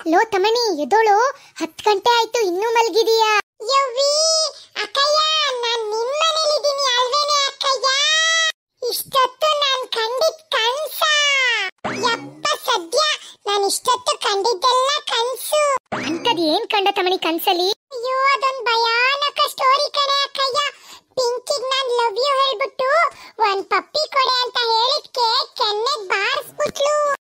low ತಮಣಿ ಎದೋಳು ಹತ್ತು ಗಂಟೆ ಆಯ್ತು ಇನ್ನೂ ಮಲಗಿದೀಯಾ ಯವ್ವಿ ಅಕ್ಕಯ್ಯ ನಾನ್ ನಿನ್ ಮನೇಲಿದ್ದೀನಿ ಅಲ್ವೇನೆ ಅಕ್ಕಯ್ಯ ಇಷ್ಟೊತ್ತು ನಾನ್ ಕಂಡಿದ್ ಕನ್ಸ ಯಪ್ಪ ಸದ್ಯ ನಾನ್ ಇಷ್ಟೊತ್ತು ಕಂಡಿದ್ದೆಲ್ಲ ಕನ್ಸು ಅಂತದ್ ಏನ್ ಕಂಡ ತಮಣಿ ಕನ್ಸಲ್ಲಿ ಅಯ್ಯೋ ಅದೊಂದ್ ಭಯಾನಕ ಸ್ಟೋರಿ ಕಣೆ ಅಕ್ಕಯ್ಯ ಪಿಂಕಿಗ್ ನಾನ್ ಲವ್ ಯು ಹೇಳ್ಬಿಟ್ಟು ಒಂದ್ ಪಪ್ಪಿ ಕೊಡೆ ಅಂತ ಹೇಳಿದ್ಕೆ ಕೆನ್ನೆಗ್ ಬಾರಿಸ್ಬಿಟ್ಲು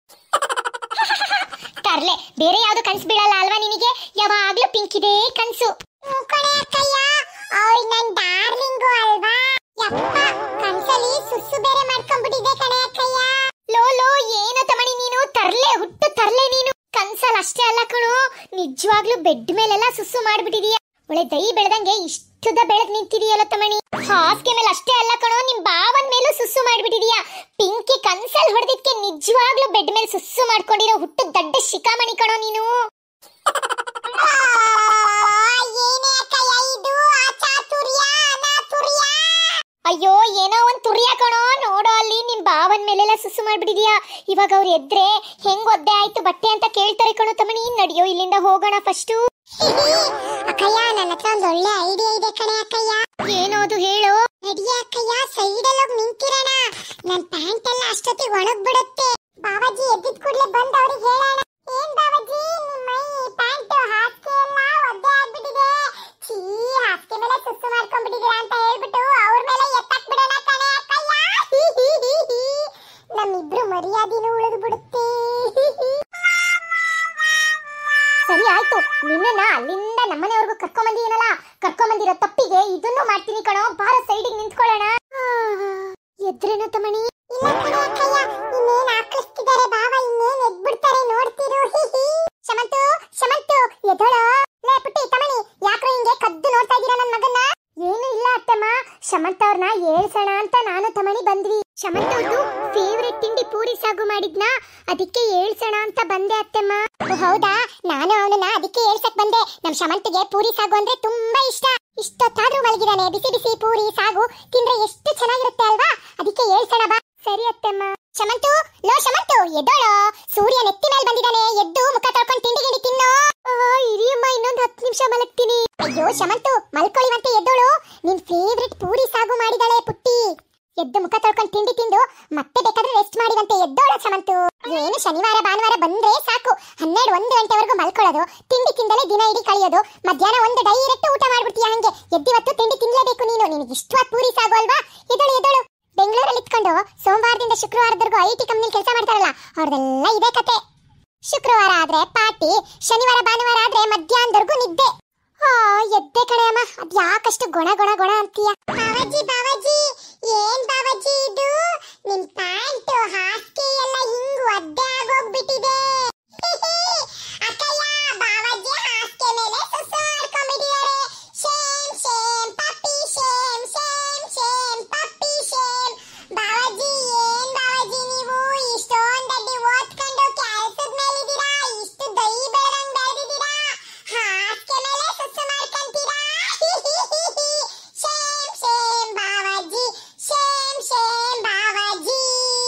ತರ್ಲೆ ಬೇರೆ ಯಾವ್ದು ಕನ್ಸು ಬೀಳಲ್ಲ ಅಲ್ವಾ ನಿನಗೆ ಯಾವಾಗ್ಲೂ ಪಿಂಕ್ ಇದೆ ಕನ್ಸು ಕಣೆ ಅಕ್ಕಯ್ಯ ಅವಳು ನನ್ ಡಾರ್ಲಿಂಗು ಅಲ್ವಾ ಯಪ್ಪ ಕನ್ಸಲ್ಲಿ ಸುಸ್ಸು ಬೇರೆ ಮಾಡ್ಕೊಂಡ್ಬಿಟ್ಟಿದೆ ಕಣೆ ಅಕ್ಕಯ್ಯ ಲೋ ಲೋ ಏನೋ ತಮಣಿ ನೀನು ತರ್ಲೆ ಹುಟ್ಟು ತರ್ಲೆ ನೀನು ಕನ್ಸಲ್ ಅಷ್ಟೇ ಅಲ್ಲ ಕಣೋ ನಿಜವಾಗ್ಲೂ ಬೆಡ್ ಮೇಲೆಲ್ಲ ಸುಸ್ಸು ಮಾಡ್ಬಿಟ್ಟಿದೀಯ ಒಳ್ಳೆ ದೈ ಬೆಳೆದಂಗೆ ಇಷ್ಟುದ ಬೆಳೆದ್ ನಿಂತಿದೀಯಲ್ಲ ತಮಣಿ ಹಾಸಿಗೆ ಮೇಲೆ ಅಷ್ಟೇ ಅಲ್ಲ ಕಣೋ ನಿಮ್ ಬಾವನ್ ಮೇಲೂ ಸುಸ್ಸು ಮಾಡ್ಬಿಟ್ಟಿದೀಯ ಪಿಂಕಿ ಕನ್ಸಲ್ ಹೊಡೆದಿದ್ಕೆ ನಿಜವಾಗ್ಲೂ ಬೆಡ್ ಮೇಲೆ ಸುಸ್ಸು ಮಾಡ್ಕೊಂಡಿರೋ ಹುಟ್ಟು ದಡ್ಡ ಶಿಖಾಮಣಿ ಕಣೋ ನೀನು ಅಯ್ಯೋ ಏನೋ ಒಂದ್ ತುರಿಯ ಕಣೋ ನೋಡೋ ಅಲ್ಲಿ ನಿಮ್ ಬಾವನ್ ಮೇಲೆಲ್ಲ ಸುಸ್ಸು ಮಾಡ್ಬಿಟ್ಟಿದ್ಯಾ ಇವಾಗ ಅವ್ರು ಎದ್ರೆ ಹೆಂಗ್ ಒದ್ದೆ ಆಯ್ತು ಬಟ್ಟೆ ಅಂತ ಕೇಳ್ತಾರೆ ಕಣೋ ತಮ್ಮನಿ ನಡಿಯೋ ಇಲ್ಲಿಂದ ಹೋಗೋಣ ಫಸ್ಟು ಅಕ್ಕಯ್ಯ ನನ್ನ ಹತ್ರ ಒಂದ್ ಒಳ್ಳೆ ಐಡಿಯಾ ಇದೆ ಕಣೆ ಅಕ್ಕಯ್ಯ ಏನೋದು ಹೇಳು ನಡಿಯ ಅಕ್ಕಯ್ಯ ಸೈಡ್ ಅಲ್ಲಿ ಹೋಗಿ ನಿಂತಿರೋಣ ನನ್ ಪ್ಯಾಂಟ್ ಎಲ್ಲ ಅಷ್ಟೊತ್ತಿಗೆ ಒಣಗ್ ಬಿಡುತ್ತೆ ಬಾವಾಜಿ ಎದ್ದಿದ್ ಕೂಡ್ಲೆ ಬಂದ್ ಅವ್ರಿಗೆ ಹೇಳೋಣ ಏನ್ ಬಾವಾಜಿ ನಿಮ್ಮ ಮೈ ಪ್ಯಾಂಟ್ ಹಾಸಿಗೆ ಎಲ್ಲ ಒದ್ದೆ ಆಗ್ಬಿಟ್ಟಿದೆ ಛೀ ಹಾಸಿಗೆ ಮೇಲೆ ಸುಸ್ಸು ಮಾಡ್ಕೊಂಡ್ಬಿಟ್ಟಿದೀರಾ ಅಂತ ಹೇಳ್ಬಿಟ್ಟು ಅವ್ರ ಮೇಲೆ ಎತ್ತಾಕ್ ಬಿಡೋಣ ಕಣೆ ಅಕ್ಕಯ್ಯ ನಮ್ಮಿಬ್ರು ಮರ್ಯಾದಿನೂ ಉಳಿದು ಬಿಡುತ್ತೆ ಸರಿ ಆಯ್ತು ನಿನ್ನನ್ನ ಅಲ್ಲಿಂದ ನಮ್ಮನೆವರೆಗೂ ಕರ್ಕೊಂಬಂದಿದ್ದೀನಲ್ಲ ಕರ್ಕೊಂಬಂದಿರೋ ತಪ್ಪಿಗೆ ಇದನ್ನು ಮಾಡ್ತೀನಿ ಕಣೋ ಬಾರ ಸೈಡಿಗೆ ನಿಂತ್ಕೊಳ್ಳೋಣ ಎದ್ರೇನ ತಮಣಿ ಇಲ್ಲ ಕಣೋ ಅಕ್ಕಯ್ಯ ಇನ್ನೇನ್ ಆಕಳಿಸ್ತಿದ್ದಾರೆ ಬಾವ ಇನ್ನೇನ್ ಎದ್ಬಿಡ್ತಾರೆ ನೋಡ್ತಿರು ಶಮಂತು ಶಮಂತು ಎದೋಳೋ ಲೇ ಪುಟ್ಟಿ ತಮಣಿ ಯಾಕ್ರೋ ಹಿಂಗೆ ಕದ್ದು ನೋಡ್ತಾ ಇದ್ದೀರಾ ನನ್ ಮಗನ್ನ ಏನು ಇಲ್ಲ ಅತ್ತಮ್ಮ ಶಮಂತ್ ಅವ್ರನ್ನ ಏಳ್ಸೋಣ ಅಂತ ನಾನು ತಮಣಿ ಬಂದ್ವಿ ಶಮಂತ್ ಅವ್ರದ್ದು ಫೇವ್ರೆಟ್ ತಿಂಡಿ ಪೂರಿ ಸಾಗು ಮಾಡಿದ್ನ ಅದಕ್ಕೆ ಏಳ್ಸೋಣ ಅಂತ ಬಂದೆ ಅತ್ತೆಮ್ಮ ಓ, ಹೌದಾ ನಾನು ಅವನನ್ನ ಅದಕ್ಕೆ ಏಳ್ಸಕ್ ಬಂದೆ ನಮ್ ಶಮಂತ್ಗೆ ಪೂರಿ ಸಾಗು ಅಂದ್ರೆ ತುಂಬಾ ಇಷ್ಟ ಇಷ್ಟೊತ್ತಾದ್ರೂ ಮಲಗಿದಾನೆ ಬಿಸಿ ಬಿಸಿ ಪೂರಿ ಸಾಗು ತಿಂದ್ರೆ ಎಷ್ಟು ಚೆನ್ನಾಗಿರುತ್ತೆ ಅಲ್ವಾ ಅದಕ್ಕೆ ಏಳ್ಸೋಣ ಬಾ ಸರಿ ಅತ್ತೆಮ್ಮ ಶಮಂತು ಲೋ ಶಮಂತು ಎದ್ದೋಳೋ ಸೂರ್ಯ ನೆತ್ತಿ ಮೇಲೆ ಬಂದಿದ್ದಾನೆ ಎದ್ದು ಮುಖ ತೊಳ್ಕೊಂಡು ತಿಂಡಿ ಗಿಂಡಿ ತಿನ್ನೋ ಇರಿಯಮ್ಮ ಇನ್ನೊಂದು ಹತ್ತು ನಿಮಿಷ ಮಲಗ್ತೀನಿ ಅಯ್ಯೋ ಶಮಂತು ಮಲ್ಕೊಳ್ಳಿವಂತೆ ಎದ್ದೋಳು ನಿನ್ ಫೇವ್ರೆಟ್ ಪೂರಿ ಸಾಗು ಮಾಡಿದಾಳೆ ಪುಟ್ಟಿ ಎದ್ದು ಮುಖ ತೊಳ್ಕೊಂಡು ತಿಂಡಿ ತಿಂದು ಮತ್ತೆ ಬೇಕಾದ್ರೆ ರೆಸ್ಟ್ ಮಾಡಿವಂತೆ ಎದ್ದೋಳು ಶಮಂತು ಏನು ಶನಿವಾರ ಭಾನುವಾರ ಬಂದ್ರೆ ಸಾಕು ಹನ್ನೆರಡು ಒಂದು ಗಂಟೆವರೆಗೂ ಮಲ್ಕೊಳ್ಳೋದು ತಿಂಡಿ ತಿಂದಲೇ ದಿನ ಇಡೀ ಕಳೆಯೋದು ಮಧ್ಯಾಹ್ನ ಒಂದು ಡೈರೆಕ್ಟ್ ಊಟ ಮಾಡ್ಬಿಡ್ತೀಯ ಹಂಗೆ ಎದ್ದಿವತ್ತು ತಿಂಡಿ ತಿನ್ಲೇಬೇಕು ನೀನು ನಿನಗೆ ಇಷ್ಟವಾದ ಪೂರಿ ಸಾಗು ಅಲ್ವಾ ಎದಳು ಎದಳು ಬೆಂಗಳೂರಲ್ಲಿ ಇಟ್ಕೊಂಡು ಸೋಮವಾರದಿಂದ ಶುಕ್ರವಾರದವರೆಗೂ ಐ ಟಿ ಕಂಪ್ನಿಲಿ ಕೆಲಸ ಮಾಡ್ತಾರಲ್ಲ ಅವ್ರದೆಲ್ಲ ಇದೇ ಕತೆ ಶುಕ್ರವಾರ ಆದ್ರೆ ಪಾರ್ಟಿ ಶನಿವಾರ ಭಾನುವಾರ ಆದ್ರೆ ಮಧ್ಯಾಹ್ನದವರೆಗೂ ನಿದ್ದೆ ಆ ಎದ್ದೆ ಕಡೆ ಅಮ್ಮ ಅದ್ ಯಾಕಷ್ಟು ಗೊಣ ಗೊಣ ಗೊಣ ಅಂತೀಯ ಬಾವಾಜಿ ಬಾವಾಜಿ ಏನ್ ಬಾವಾಜಿ ಇದು ನಿಮ್ ಪ್ಯಾಂಟ್ ಹಾಸಿಗೆ ಎಲ್ಲ ಹಿಂಗ್ ಒದ್ದೆ ಆಗೋಗ್ಬಿಟ್ಟಿದೆ ಅಕ್ಕಯ್ಯ ಬಾವಾಜಿ ಹಾಸಿಗೆ ಮೇಲೆ ಸುಸು ಆಡ್ಕೊಂಡ್ಬಿಟ್ಟಿದ್ದಾರೆ shame shame puppy shame shame shame puppy shame ಬಾವಾಜಿ ಏನ್ ಬಾವಾಜಿ ನೀವು ಇಷ್ಟೊಂದಡ್ಡಿ ಓದ್ಕೊಂಡು ಕೆಲ್ಸದ ಮೇಲಿದ್ದೀರಾ ಇಷ್ಟು ದೈ ಬೆಳದಂಗ್ ಬೆಳೆದಿದ್ದೀರಾ ಹಾಸಿಗೆ ಮೇಲೆ ಸುಸು ಮಾಡ್ಕೊಂತೀರಾ ಶೇಮ್ ಶೇಮ್ ಬಾವಾಜಿ ಶೇಮ್ ಶೇಮ್ ಬಾವಾಜಿ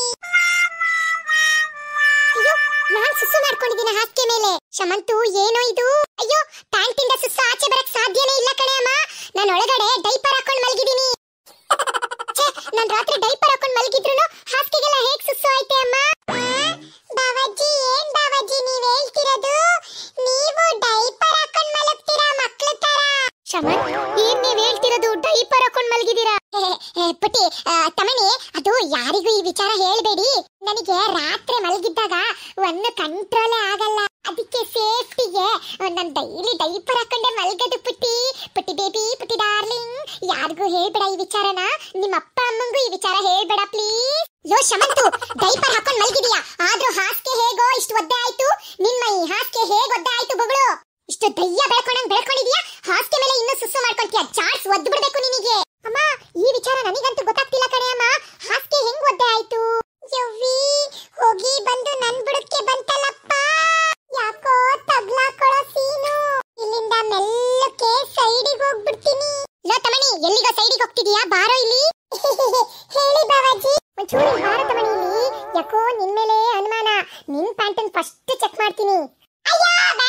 ಅಯ್ಯೋ ನಾನ್ ಸುಸ್ಸು ಮಾಡ್ಕೊಂಡಿದ್ದೀನಿ ಹಾಸಿಗೆ ಮೇಲೆ ಶಮಂತು ಏನೋ ಇದು ಅಯ್ಯೋ ಪ್ಯಾಂಟಿಂದ ಸುಸ್ಸು ಆಚೆ ಬರಕ್ ಸಾಧ್ಯನೇ ಇಲ್ಲ ಕಣೆ ಅಮ್ಮ ನಾನು ಒಳಗಡೆ ಡೈಪರ್ ಹಾಕೊಂಡು ಮಲಗಿದ್ದೀನಿ ಛೇ ನಾನ್ ರಾತ್ರಿ ಡೈಪರ್ ಹಾಕೊಂಡು ಮಲಗಿದ್ರು ಹಾಸಿಗೆಗೆಲ್ಲ ಹೇಗ್ ಸುಸ್ಸು ಐತೆ ಅಮ್ಮ ಬಾವಾಜಿ ಏನ್ ಬಾವಾಜಿ ನೀವ್ ಹೇಳ್ತಿರೋದು ನೀವು ಡೈಪರ್ ಹಾಕೊಂಡು ಮಲಗ್ತೀರಾ ಮಕ್ಳ ತರ ಶಮನ್ ಏನ್ ನೀವ್ ಹೇಳ್ತಿರೋದು ಡೈಪರ್ ಹಾಕೊಂಡು ಮಲಗಿದ್ದೀರಾ ಪುಟಿ ಆ, ತಮಣಿ ಅದು ಯಾರಿಗೂ ಈ ವಿಚಾರ ಹೇಳ್ಬೇಡಿ ನನಗೆ ರಾತ್ರಿ ಮಲಗಿದ್ದಾಗ ಒಂದು ಕಂಟ್ರೋಲೇ ಆಗಲ್ಲ ಅದಕ್ಕೆ ಸೇಫ್ಟಿಗೆ ನಾನು ಡೈಲಿ ಡೈಪರ್ ಹಾಕೊಂಡೆ ಮಲಗದು ಪುಟ್ಟಿ ಪುಟ್ಟಿ ಬೇಬಿ ಪುಟ್ಟಿ ಡಾರ್ಲಿಂಗ್ ಯಾರಿಗೂ ಹೇಳ್ಬೇಡ ಈ ವಿಚಾರನ ನಿಮ್ಮ ಅಪ್ಪ ಅಮ್ಮಂಗೂ ಈ ವಿಚಾರ ಹೇಳ್ಬೇಡ ಪ್ಲೀಸ್ ಯೋ ಶಮಂತು ಡೈಪರ್ ಹಾಕೊಂಡ್ ಮಲಗಿದೀಯಾ ಆದ್ರೂ ಹಾಸಿಗೆ ಹೇಗೋ ಇಷ್ಟು ಒದ್ದೆ ಆಯ್ತು ನಿಮ್ಮ ಈ ಹಾಸಿಗೆ ಹೇಗ್ ಒದ್ದೆ ಆಯ್ತು ಬಗಳು ಇಷ್ಟು ದಯ್ಯ ಬೆಳ್ಕೊಂಡಂಗ್ ಬೆಳ್ಕೊಂಡಿದ್ಯಾ ಹಾಸಿಗೆ ಮೇಲೆ ಇನ್ನೂ ಸುಸ್ಸು ಮಾಡ್ಕೊಂತೀಯ ಚಾರ್ಟ್ಸ್ ಒದ್ದು ಬಿಡ್ಬೇಕು ನಿನಗೆ ಅಮ್ಮ ಈ ವಿಚಾರ ನನಗಂತೂ ಗೊತ್ತಾಗ್ತಿಲ್ಲ ಕಣೆ ಅಮ್ಮ ಹಾಸಿಗೆ ಹೆಂಗ್ ಒದ್ದೆ ಆಯ್ತು ಯವ್ವಿ ಹೋಗಿ ಬಂದು ನನ್ ಬುಡಕ್ಕೆ ಬಂತಲ್ಲಪ್ಪ ಯಾಕೋ ತಗ್ಲಾಕೊಳೋ ಸೀನು ಇಲ್ಲಿಂದ ಮೆಲ್ಲಕ್ಕೆ ಸೈಡಿಗೆ ಹೋಗ್ಬಿಡ್ತೀನಿ ಲೋ ತಮಣಿ ಎಲ್ಲಿಗೋ ಸೈಡಿಗೆ ಹೋಗ್ತಿದೀಯಾ ಬಾರೋ ಇಲ್ಲಿ ಹೇಳಿ ಬಾವಾಜಿ ಒಂಚೂರು ಇಲ್ಲಿ ಬಾರೋ ತಮಣಿ ಇಲ್ಲಿ ಯಾಕೋ ನಿನ್ ಮೇಲೆ ಅನುಮಾನ ನಿನ್ ಪ್ಯಾಂಟನ್ ಫಸ್ಟ್ ಚೆಕ್ ಮಾಡ್ತೀನಿ ಅಯ್ಯೋ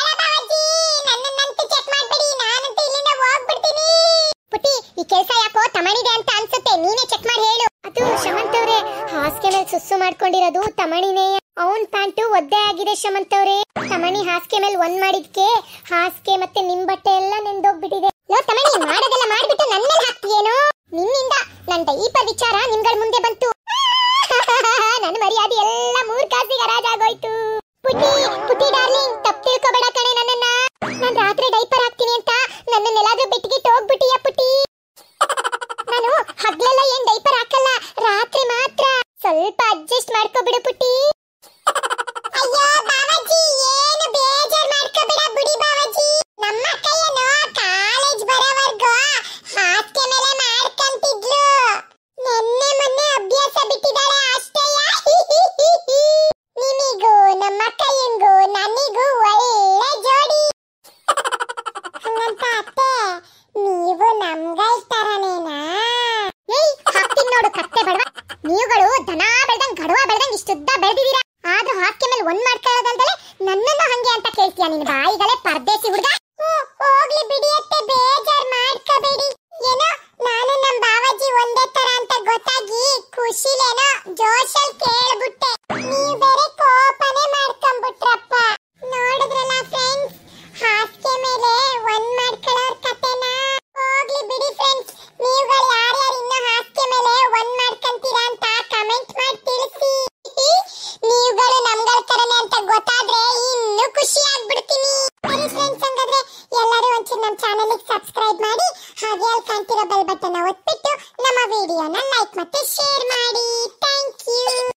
ತಮಣಿದೆ ಅಂತ ಅನ್ಸುತ್ತೆ ನೀನೇ ಚೆಕ್ ಮಾಡಿ ಹೇಳು ಅದು ಶಮಂತ್ ಅವ್ರೆ ಹಾಸಿಗೆ ಮೇಲೆ ಸುಸ್ಸು ಮಾಡ್ಕೊಂಡಿರೋದು ತಮಣಿನೇ ಅವನ್ ಪ್ಯಾಂಟು ಒದ್ದೆ ಆಗಿದೆ ಶಮಂತ್ ಅವ್ರೆ ತಮಣಿ ಹಾಸಿಗೆ ಮೇಲೆ ಒಂದ್ ಮಾಡಿದ್ಕೆ ಹಾಸಿಗೆ ಮತ್ತೆ ನಿಮ್ ಬಟ್ಟೆ ಎಲ್ಲ ನೆಂದೋಗ್ಬಿಟ್ಟಿದೆ ಲೋ ತಮಣಿ ಮಾಡೋದೆಲ್ಲ ಮಾಡ್ಬಿಟ್ಟು ನನ್ ಮೇಲೆ ಹಾಕ್ತಿಯೇನೋ ನಿನ್ನಿಂದ ನನ್ ಡೈಪರ್ ವಿಚಾರ ನಿಮ್ಗಳ ಮುಂದೆ ಬಂತು ನನ್ನ ಮರ್ಯಾದೆ ಎಲ್ಲ ಮೂರ್ ಕಾಸಿಗೆ ಹರಾಜಾಗೋಯ್ತು ಪುಟಿ ಪುಟಿ ಡಾರ್ಲಿಂಗ್ ತಪ್ಪು ತಿಳ್ಕೊಬೇಡ ಕಣೆ ನನ್ನನ್ನ ನಾನ್ ರಾತ್ರಿ ಡೈಪರ್ ಹಾಕ್ತೀನಿ ಅಂತ ನನ್ನನ್ನೆಲ್ಲಾದ್ರೂ ಬಿಟ್ಟಿಗಿಟ್ಟು ಹೋಗ್ಬಿಟ್ಟಿಯ ಪುಟಿ ನಾನು ಹಗ್ಲೆಲ್ಲ ಏನ್ ಡೈಪರ್ ಹಾಕಲ್ಲ ರಾತ್ರಿ ಮಾತ್ರ ಸ್ವಲ್ಪ ಅಡ್ಜಸ್ಟ್ ಮಾಡ್ಕೊಬಿಡು ಪುಟಿ ಅಯ್ಯೋ ಬಾವಾಜಿ ಏನು ಬೇಜಾರ್ ಮಾಡ್ಕೊಬೇಡ ಬಿಡಿ ಬಾವಾಜಿ ನಮ್ಮ ಕೈಯನು ಕಾಲೇಜ್ ಬರೋವರ್ಗು ಹಾಸಿಗೆ ಮೇಲೆ ಮಾಡ್ಕಂತಿದ್ಲು ನೆನ್ನೆ ಮೊನ್ನೆ ಅಭ್ಯಾಸ ಬಿಟ್ಟಿದ್ದಾಳೆ ಅಷ್ಟೇಯ ನಿಮಿಗೂ ನಮ್ಮ ಕೈಯಂಗೂ ನನಗೂ ಒಳ್ಳೆ ಜೋಡಿ ಹಂಗಂತ ಅತ್ತೆ ನೀವು ನಮ್ಗೈ ತರನೇನಾ ಏಯ್ ಹಾಕ್ತೀನಿ ನೋಡು ಕತ್ತೆ ಬಡವ ನೀವುಗಳು ದನ ಬೆಳ್ದಂಗ್ ಗಡವ ಬೆಳ್ದಂಗ್ ಇಷ್ಟುದ್ದ ಬೆಳೆದಿದ್ದೀರಾ ಆದ್ರೂ ಹಾಕಿ ಮೇಲೆ ಒಂದ್ ಮಾಡ್ಕೊಳ್ಳೋದಲ್ದಲೆ ನನ್ನನ್ನು ಹಂಗೆ ಅಂತ ಕೇಳ್ತೀಯ ನಿನ್ ಬಾಯಿಗಳೇ ಪರ್ದೇಸಿ ಹುಡುಗ ಹೋಗ್ಲಿ ಬಿಡಿ ಅತ್ತೆ ಬೇಜಾರ್ ಮಾಡ್ಕೋಬೇಡಿ ಏನೋ ನಾನು ನಮ್ ಬಾವಾಜಿ ಒಂದೇ ತರ ಅಂತ ಗೊತ್ತಾಗಿ ಖುಷಿಲೇನೋ ಜೋಶಲ್ ಕೇಳ್ಬಿಟ್ಟೆ ನೀವ್ ಬೇರೆ ಕೋಪನೆ ಮಾಡ್ಕೊಂಡ್ಬಿಟ್ರಪ್ಪ ನೋಡಿದ್ರಲ್ಲ ಫ್ರೆಂಡ್ಸ್ ಹಾಸಿಗೆ ಮೇಲೆ ಒಂದ್ ಮಾಡ್ಕೊಳ್ಳೋರ್ ಕತೆನ ಹೋಗ್ಲಿ ಬಿಡಿ ಫ್ರೆಂಡ್ಸ್ ನೀವುಗಳು ಯಾರ್ಯಾರು ಇನ್ನೂ ಹಾಸಿಗೆ ಮೇಲೆ ಒಂದ್ ಮಾಡ್ಕೊಂತೀರಾ ಅಂತ ಕಮೆಂಟ್ ಮಾಡಿ ತಿಳಿಸಿ ನೀವುಗಳು ನಮ್ಗಳ ತರನೇ ಅಂತ ಗೊತ್ತಾದ್ರೆ ಇನ್ನೂ ಖುಷಿ ಆಗ್ಬಿಡ್ತೀನಿ ಸರಿ ಫ್ರೆಂಡ್ಸ್ ಹಂಗಾದ್ರೆ ಎಲ್ಲರೂ ಒಂಚೂರು ನಮ್ಮ ಚಾನಲ್ಗೆ ಸಬ್ಸ್ಕ್ರೈಬ್ ಮಾಡಿ ಹಾಗೆ ಅಲ್ಲಿ ಕಾಣ್ತಿರೋ ಬೆಲ್ ಬಟನ್ ಒತ್ಬಿಟ್ಟು ನಮ್ಮ ವಿಡಿಯೋನ ಲೈಕ್ ಮತ್ತೆ ಶೇರ್ ಮಾಡಿ ಥ್ಯಾಂಕ್ ಯು